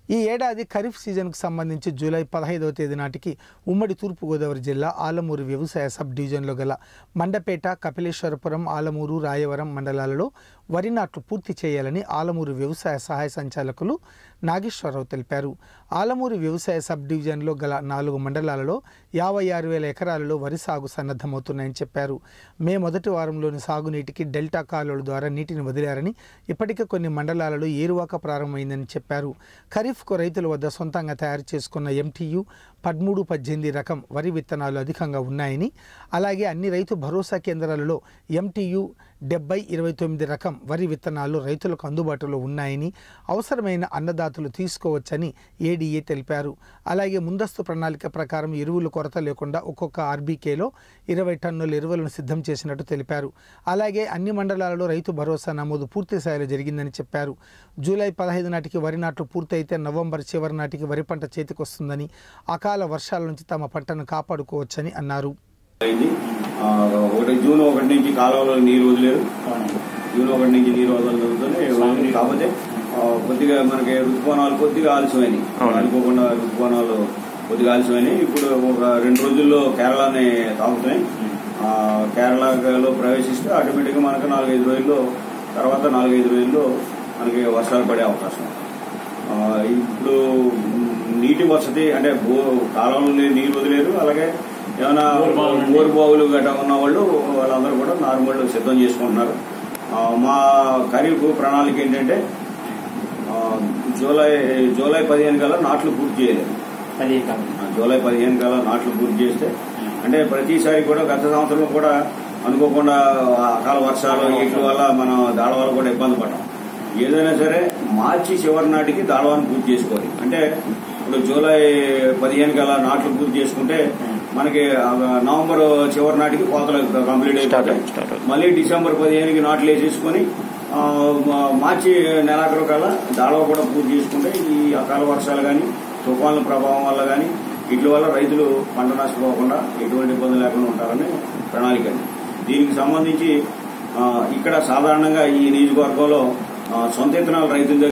ఈ ఏడాది ఖరీఫ్ సీజన్కు సంబంధించి జూలై పదహైదవ తేదీ నాటికి ఉమ్మడి తూర్పుగోదావరి జిల్లా ఆలమూరు వ్యవసాయ సబ్ డివిజన్లో గల మండపేట కపిలేశ్వరపురం ఆలమూరు రాయవరం మండలాలలో వరి నాట్లు పూర్తి చేయాలని ఆలమూరు వ్యవసాయ సహాయ సంచాలకులు నాగేశ్వరరావు తెలిపారు ఆలమూరు వ్యవసాయ సబ్ డివిజన్లో గల నాలుగు మండలాలలో యాభై ఆరు వేల ఎకరాలలో వరి సాగు సన్నద్ధమవుతున్నాయని చెప్పారు మే మొదటి వారంలోని సాగునీటికి డెల్టా కాలువల ద్వారా నీటిని వదిలారని ఇప్పటికే కొన్ని మండలాలలో ఏరువాక ప్రారంభమైందని చెప్పారు ఖరీఫ్కు రైతుల వద్ద సొంతంగా తయారు చేసుకున్న ఎంటీయు పదమూడు పద్దెనిమిది రకం వరి విత్తనాలు అధికంగా ఉన్నాయని అలాగే అన్ని రైతు భరోసా కేంద్రాలలో ఎంటీయు డెబ్బై ఇరవై తొమ్మిది రకం వరి విత్తనాలు రైతులకు అందుబాటులో ఉన్నాయని అవసరమైన అన్నదాతలు తీసుకోవచ్చని ఏడీఏ తెలిపారు అలాగే ముందస్తు ప్రణాళిక ప్రకారం ఎరువులు కొరత లేకుండా ఒక్కొక్క ఆర్బీకేలో ఇరవై టన్నుల ఎరువులను సిద్ధం చేసినట్టు తెలిపారు అలాగే అన్ని మండలాలలో రైతు భరోసా నమోదు పూర్తి స్థాయిలో జరిగిందని చెప్పారు జూలై పదహైదు నాటికి వరి నాట్లు పూర్తయితే నవంబర్ చివరి నాటికి వరి పంట చేతికొస్తుందని అకాల వర్షాల నుంచి తమ పంటను కాపాడుకోవచ్చని అన్నారు అయింది ఆ, ఒకటి జూన్ ఒకటి నుంచి కాలువలో నీరు వదిలేరు జూన్ ఒకటి నుంచి నీరు వదలడం జరుగుతుంది కాకపోతే ఆ, కొద్దిగా మనకి ఋతుపవనాలు కొద్దిగా ఆలస్యమైనవి అనుకోకుండా ఋతుపవనాలు కొద్దిగా ఆలస్యమైనవి ఇప్పుడు ఒక రెండు రోజుల్లో కేరళని తాగుతున్నాయి ఆ, కేరళలో ప్రవేశిస్తే ఆటోమేటిక్గా మనకు నాలుగైదు రోజుల్లో తర్వాత నాలుగైదు రోజుల్లో మనకి వర్షాలు పడే అవకాశం ఉంది. ఆ, ఇప్పుడు మ్, నీటి వసతి అంటే బో కాలంలో నీరు వదిలేరు అలాగే ఏమైనా బోరు బావులు గట్రా ఉన్న వాళ్ళు వాళ్ళందరూ కూడా నార్మల్ సిద్ధం చేసుకుంటున్నారు ఆ, మా ఖరీఫ్ ప్రణాళిక ఏంటంటే ఆ, జూలై జూలై పదిహేను కల్లా నాట్లు పూర్తి చేయలేదు పది కాలం ఆ, జూలై పదిహేను కల్లా నాట్లు పూర్తి చేస్తే అంటే ప్రతిసారి కూడా గత సంవత్సరం కూడా అనుకోకుండా అకాల వర్షాలు వీటి వల్ల మనం దాడ వల్ల కూడా ఇబ్బంది పడ్డాం ఏదైనా సరే మార్చి చివరి నాటికి దాడవాన్ని పూర్తి చేసుకోవాలి అంటే ఇప్పుడు జూలై పదిహేను కల్లా నాట్లు పూర్తి చేసుకుంటే మనకి ఆ, నవంబర్ చివరి నాటికి కోతలు కంప్లీట్ అయిపోతాయి start అవుతుంది. మళ్ళీ డిసెంబర్ పదిహేనుకి నాట్లు వేసేసుకొని ఆ, మా- మార్చి నెలాఖరు కల్లా దాడవ కూడా పూర్తి చేసుకుంటే ఈ అకాల వర్షాలు కానీ తుఫాన్ల ప్రభావం వల్ల కానీ వీటి వల్ల రైతులు పంట నష్టపోకుండా ఎటువంటి ఇబ్బంది లేకుండా ఉంటారని ప్రణాళిక అండి. దీనికి సంబంధించి ఆ, ఇక్కడ సాధారణంగా ఈ నియోజకవర్గంలో ఆ, సొంత ఇత్తనాలు రైతుల దగ్గర